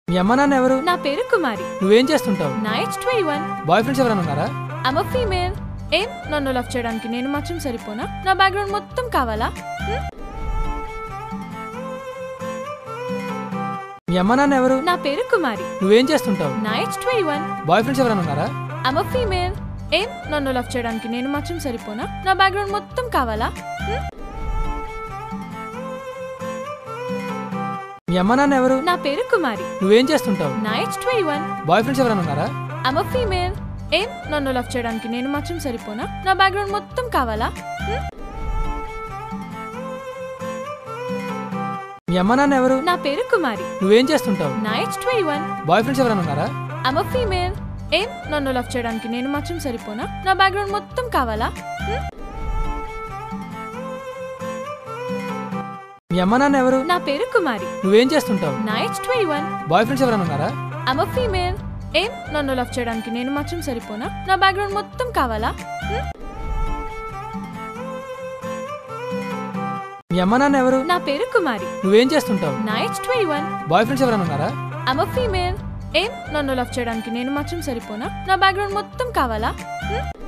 మీ అమ్మ నాన్న ఎవరు నా పేరు కుమారి నువ్వేం చేస్తుంటావు నా age twenty one boyfriends ఎవరైనా ఉన్నారా ఐమ్ ఫీమేల్ ఏం నన్ను లవ్ చేయడానికి నేను మాత్రం సరిపోనా నా బ్యాక్గ్రౌండ్ మొత్తం కావాలా హ్మ్? మీ అమ్మ నాన్న ఎవరు నా పేరు కుమారి నువ్వేం చేస్తుంటావు నా age twenty one boyfriends ఎవరైనా ఉన్నారా ఐమ్ ఫీమేల్ ఏం నన్ను లవ్ చేయడానికి నేను మాత్రం సరిపోనా నా బ్యాక్గ్రౌండ్ మొత్తం కావాలా హ్మ్? మీ అమ్మ నాన్న ఎవరు నా పేరు కుమారి నువ్వేం చేస్తుంటావు నా age twenty one boyfriends ఎవరైనా ఉన్నారా ఐమ్ ఫీమేల్ ఏం నన్ను లవ్ చేయడానికి నేను మాత్రం సరిపోనా నా బ్యాక్గ్రౌండ్ మొత్తం కావాలా హ్మ్? మీ అమ్మ నాన్న ఎవరు నా పేరు కుమారి నువ్వేం చేస్తుంటావు నా age twenty one boyfriends ఎవరైనా ఉన్నారా ఐమ్ ఫీమేల్ ఏం నన్ను లవ్ చేయడానికి నేను మాత్రం సరిపోనా నా బ్యాక్గ్రౌండ్ మొత్తం కావాలా హ్మ్? మీ అమ్మ నాన్న ఎవరు నా పేరు కుమారి నువ్వేం చేస్తుంటావు నా age twenty one boyfriends ఎవరైనా ఉన్నారా ఐమ్ ఫీమేల్ ఏం నన్ను లవ్ చేయడానికి నేను మాత్రం సరిపోనా నా బ్యాక్గ్రౌండ్ మొత్తం కావాలా హ్మ్? మీ అమ్మ నాన్న ఎవరు నా పేరు కుమారి నువ్వేం చేస్తుంటావు నా age twenty one boyfriends ఎవరైనా ఉన్నారా ఐమ్ ఫీమేల్ ఏం నన్ను లవ్ చేయడానికి నేను మాత్రం సరిపోనా నా బ్యాక్గ్రౌండ్ మొత్తం కావాలా హ్మ్?